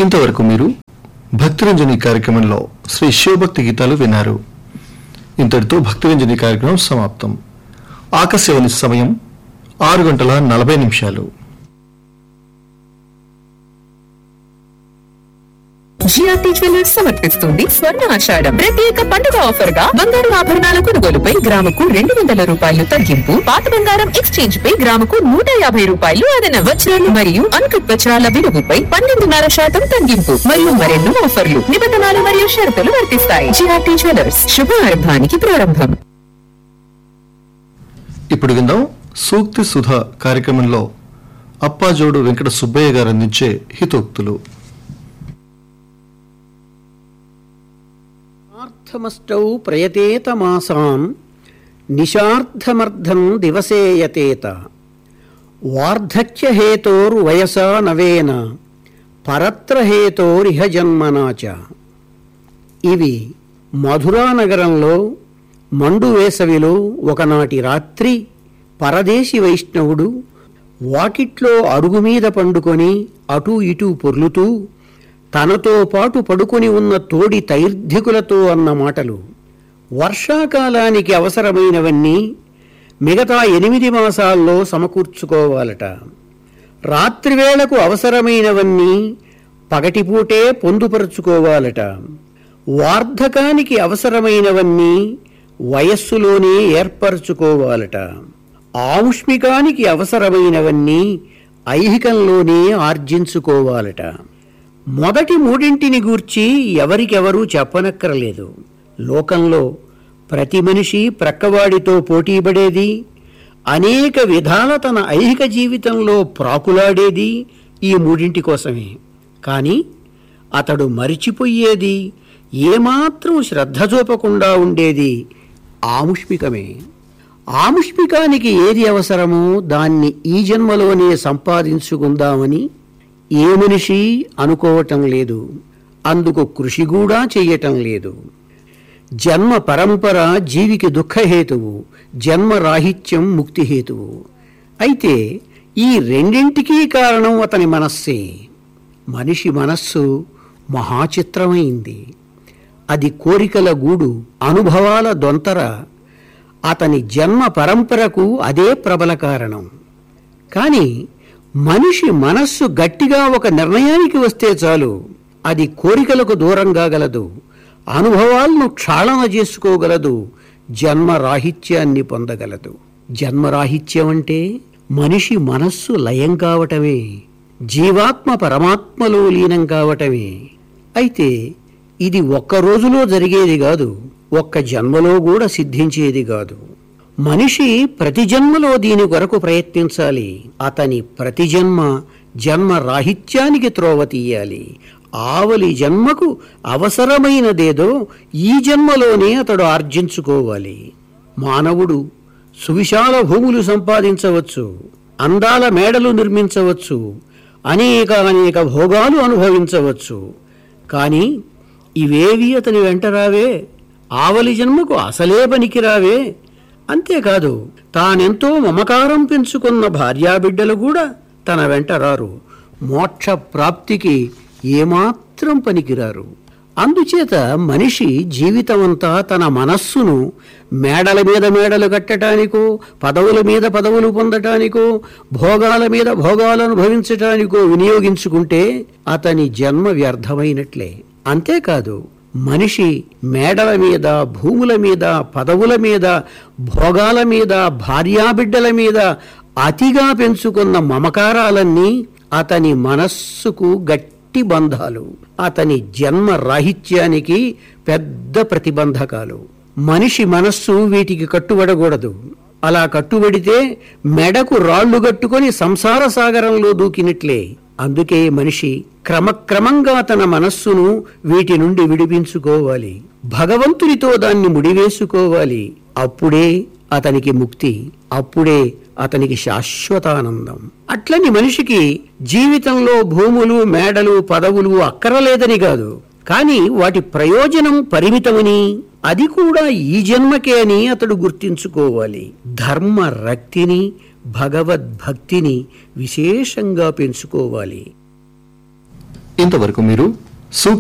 ఇంతవరకు మీరు భక్తిరంజని కార్యక్రమంలో శ్రీ శివభక్తి గీతాలు విన్నారు ఇంతటితో భక్తిరంజని కార్యక్రమం సమాప్తం ఆకాశవాణి సమయం ఆరు గంటల నలభై నిమిషాలు జిఆర్టీ జ్యువెలర్స్ సమర్పిస్తుంది స్వర్ణ ఆషాఢం ప్రత్యేక పండుగ ఆఫర్ గా బంగారు ఆభరణాల కొనుగోలుపై గ్రాముకు రెండు వందల రూపాయలు తగ్గింపు పాత బంగారం ఎక్స్చేంజ్ పై గ్రాముకు నూట యాభై రూపాయలు అదన వజ్రాలు మరియు అన్కట్ వజ్రాల విలువపై పన్నెండున్నర శాతం తగ్గింపు మరియు మరెన్నో ఆఫర్లు నిబంధనలు మరియు షరతులు వర్తిస్తాయి జిఆర్టీ జ్యువెలర్స్ శుభారంభానికి ప్రారంభం ఇప్పుడు విందాం సూక్తి సుధ కార్యక్రమంలో అప్పాజోడు వెంకట సుబ్బయ్య గారు అందించే హితోక్తులు అర్థమష్టౌ ప్రయతేత మాసాం నిశార్థమర్థం దివసేయతేత వార్ధక్యహేతోర్వయసా నవేన పరత్రహేతోరిహ జన్మనా చ ఇవి మధురా నగరంలో మండు వేసవిలో ఒకనాటి రాత్రి పరదేశి వైష్ణవుడు వాకిట్లో అరుగు మీద పండుకొని అటూ ఇటూ పొర్లుతూ తనతో పాటు పడుకొని ఉన్న తోడి తైర్ధికులతో అన్న మాటలు వర్షాకాలానికి అవసరమైనవన్నీ మిగతా ఎనిమిది మాసాల్లో సమకూర్చుకోవాలట రాత్రివేళకు అవసరమైనవన్నీ పగటిపూటే పొందుపరుచుకోవాలట వార్ధకానికి అవసరమైనవన్నీ వయస్సులోనే ఏర్పరచుకోవాలట ఆముష్మికానికి అవసరమైనవన్నీ ఐహికంలోనే ఆర్జించుకోవాలట మొదటి మూడింటిని గూర్చి ఎవరికెవరూ చెప్పనక్కరలేదు లోకంలో ప్రతి మనిషి ప్రక్కవాడితో పోటీపడేది అనేక విధాల తన ఐహిక జీవితంలో ప్రాకులాడేది ఈ మూడింటి కోసమే కానీ అతడు మరిచిపోయేది ఏమాత్రం శ్రద్ధ చూపకుండా ఉండేది ఆముష్మికమే ఆముష్మికానికి ఏది అవసరమో దాన్ని ఈ జన్మలోనే సంపాదించుకుందామని ఏ మనిషి అనుకోవటం లేదు అందుకు కృషి కూడా చెయ్యటం లేదు జన్మ పరంపర జీవికి దుఃఖహేతువు జన్మ రాహిత్యం ముక్తిహేతువు అయితే ఈ రెండింటికీ కారణం అతని మనస్సే మనిషి మనస్సు మహాచిత్రమైంది అది కోరికల గూడు అనుభవాల దొంతర అతని జన్మ పరంపరకు అదే ప్రబల కారణం కానీ మనిషి మనస్సు గట్టిగా ఒక నిర్ణయానికి వస్తే చాలు అది కోరికలకు దూరం కాగలదు అనుభవాలను క్షాళన చేసుకోగలదు జన్మరాహిత్యాన్ని పొందగలదు జన్మరాహిత్యం అంటే మనిషి మనస్సు లయం కావటమే జీవాత్మ పరమాత్మలో లీనం కావటమే అయితే ఇది ఒక్క రోజులో జరిగేది కాదు ఒక్క జన్మలో కూడా సిద్ధించేది కాదు మనిషి ప్రతి జన్మలో దీని కొరకు ప్రయత్నించాలి అతని ప్రతి జన్మ జన్మ రాహిత్యానికి త్రోవ తీయాలి ఆవలి జన్మకు అవసరమైనదేదో ఈ జన్మలోనే అతడు ఆర్జించుకోవాలి మానవుడు సువిశాల భూములు సంపాదించవచ్చు అందాల మేడలు నిర్మించవచ్చు అనేక అనేక భోగాలు అనుభవించవచ్చు కానీ ఇవేవి అతని వెంట రావే ఆవలి జన్మకు అసలే పనికిరావే అంతేకాదు తానెంతో మమకారం పెంచుకున్న భార్యాబిడ్డలు కూడా తన వెంట రారు మోక్ష ప్రాప్తికి ఏమాత్రం పనికిరారు అందుచేత మనిషి జీవితమంతా తన మనస్సును మేడల మీద మేడలు కట్టడానికో పదవుల మీద పదవులు పొందటానికో భోగాల మీద భోగాలు అనుభవించటానికో వినియోగించుకుంటే అతని జన్మ వ్యర్థమైనట్లే అంతేకాదు మనిషి మేడల మీద భూముల మీద పదవుల మీద భోగాల మీద భార్యాబిడ్డల మీద అతిగా పెంచుకున్న మమకారాలన్నీ అతని మనస్సుకు గట్టి బంధాలు అతని జన్మ రాహిత్యానికి పెద్ద ప్రతిబంధకాలు మనిషి మనస్సు వీటికి కట్టుబడకూడదు అలా కట్టుబడితే మెడకు రాళ్లు కట్టుకొని సంసార సాగరంలో దూకినట్లే అందుకే మనిషి క్రమక్రమంగా తన మనస్సును వీటి నుండి విడిపించుకోవాలి భగవంతునితో దాన్ని ముడివేసుకోవాలి అప్పుడే అతనికి ముక్తి అప్పుడే అతనికి శాశ్వతానందం అట్లని మనిషికి జీవితంలో భూములు మేడలు పదవులు అక్కరలేదని కాదు కానీ వాటి ప్రయోజనం పరిమితమని అది కూడా ఈ జన్మకే అని అతడు గుర్తించుకోవాలి ధర్మ రక్తిని భగవద్భక్తిని విశేషంగా పెంచుకోవాలి ఇంతవరకు మీరు సూక్తి